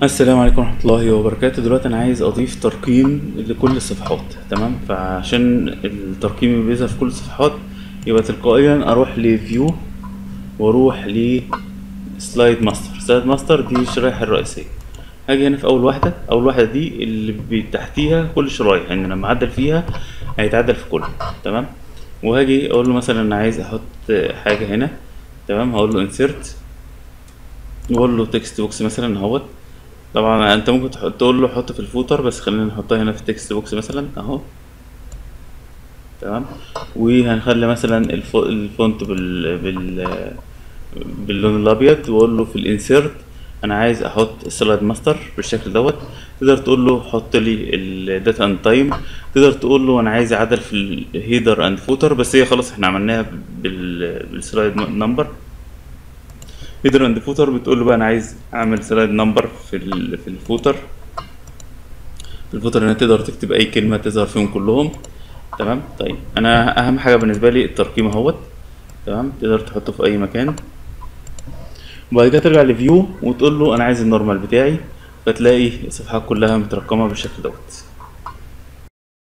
السلام عليكم ورحمة الله وبركاته دلوقتي أنا عايز أضيف ترقيم لكل الصفحات تمام فعشان الترقيم اللي بيظهر في كل الصفحات يبقى تلقائيا أروح لفيو وأروح لسلايد ماستر سلايد ماستر دي الشرايح الرئيسية هاجي هنا في أول واحدة أول واحدة دي اللي بي- تحتيها كل الشرايح يعني لما أعدل فيها هيتعدل في كله تمام وهاجي أقول له مثلا أنا عايز أحط حاجة هنا تمام هقول له انسيرت واقول له تكست بوكس مثلا اهوت طبعا انت ممكن تحط تقول له حط في الفوتر بس خلينا نحطها هنا في التكست بوكس مثلا اهو تمام وهنخلي مثلا الف... الفونت بال... بال... باللون الابيض واقول له في الانسيرت انا عايز احط السلايد ماستر بالشكل دوت تقدر تقول له حط لي الداتا اند تايم تقدر تقول له انا عايز اعدل في الهيدر اند فوتر بس هي خلاص احنا عملناها بال... بالسلايد نمبر هيدر اند فوتر بتقول له بقى انا عايز اعمل سلايد نمبر في ال- في الفوتر في الفوتر هنا تقدر تكتب اي كلمه تظهر فيهم كلهم تمام طيب انا اهم حاجه بالنسبه لي الترقيم اهوت تمام تقدر تحطه في اي مكان وبعد كده ترجع لفيو وتقول له انا عايز النورمال بتاعي فتلاقي الصفحات كلها مترقمه بالشكل دوت